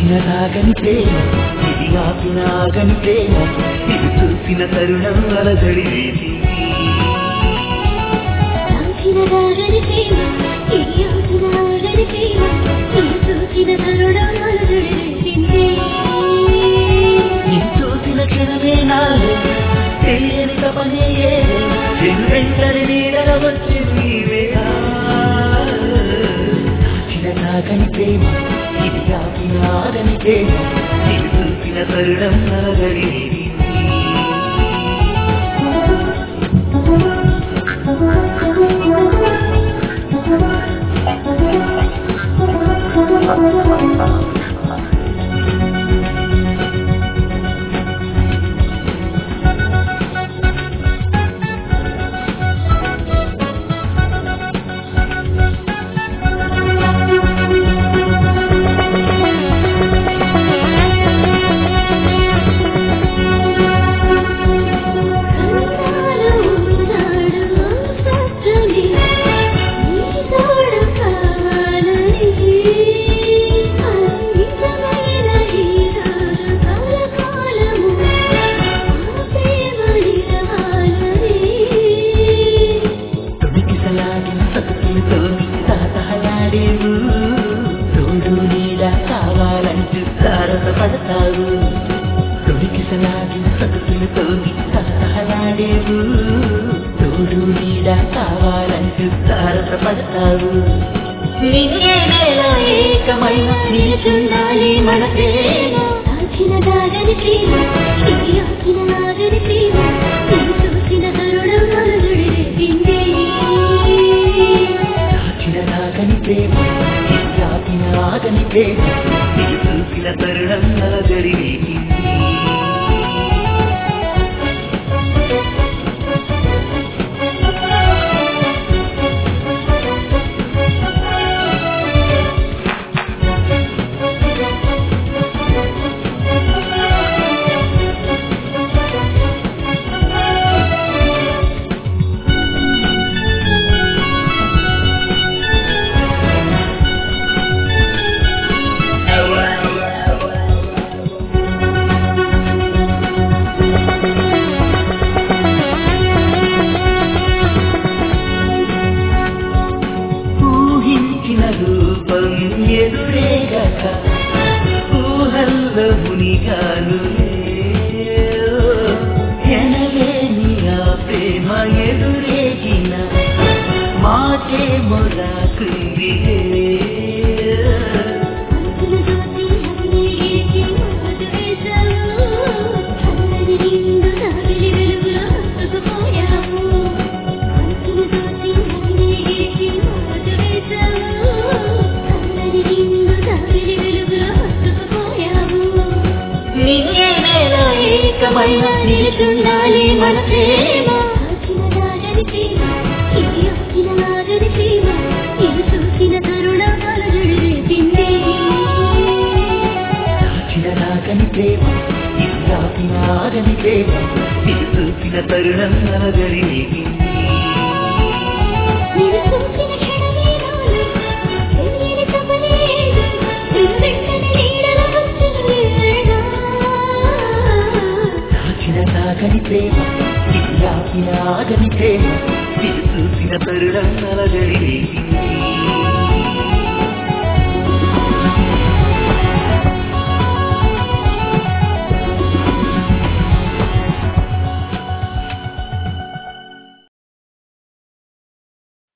దాచిన రాగని ప్రేమ ఇది ఆపిన ఆగని ప్రేమ ఇది చూసిన తరుణం అలజడి వేసింది దాచిన రాగని ప్రేమ ఇది ఆపిన ఆగని ప్రేమ ఇది చూసిన తరుణం అలజడి రేపింది నీ చూసిన క్షణమే నాలో తెలియని తపనే ఏదో వెంటనే నీడల వచ్చింది వేళ. దాచిన రాగని ప్రేమ ఇది ఆపిన ఆగని ప్రేమ ఇది చూసిన తరుణం అలజడి వేసింది కన్నాలు నాడు సత్తని నీ తోడు కావాలని నిజమైన ఈ రోజు కలకాలము ప్రేమ నిలవాలని తొణికిసలాడిన సతులతో తాతహలాడేవు తోడు నీడ కావాలంటూ తారసపడతావు తొణికిసలాడిన సతులతో తాతహలాడేవు తోడు నీడ కావాలంటూ తారసపడతావు నిన్నే నేల ఏకమైన నిలుచుండాలి మన ప్రేమ దాచిన దాగని ప్రేమ ఇది ఆపిన ఆగని ప్రేమ ఇది చూసిన తరుణం అలజడి రేపింది దాచిన నాగని ప్రేమ ఇది ఆపిన ఆగని ప్రేమ ఇది చూసిన తరుణం అలజడి వేసింది ఊహించిన రూపం ఎదురేగక ఊహల్లో మునిగాను ఎనలేని ఆ ప్రేమ ఎదురేగిన మాటే మొరాకుంది నిన్నే నేల ఏకమైన నిలుచుండాలి మన ప్రేమ దాచిన నాగని ప్రేమ ఇది ఆపిన ఆగని ప్రేమ ఇది చూసిన తరుణం అలజడి వేగింది దాచిన నాగని ప్రేమ ఇది ఆపిన ఆగని ప్రేమ ఇది చూసిన తరుణం అలజడి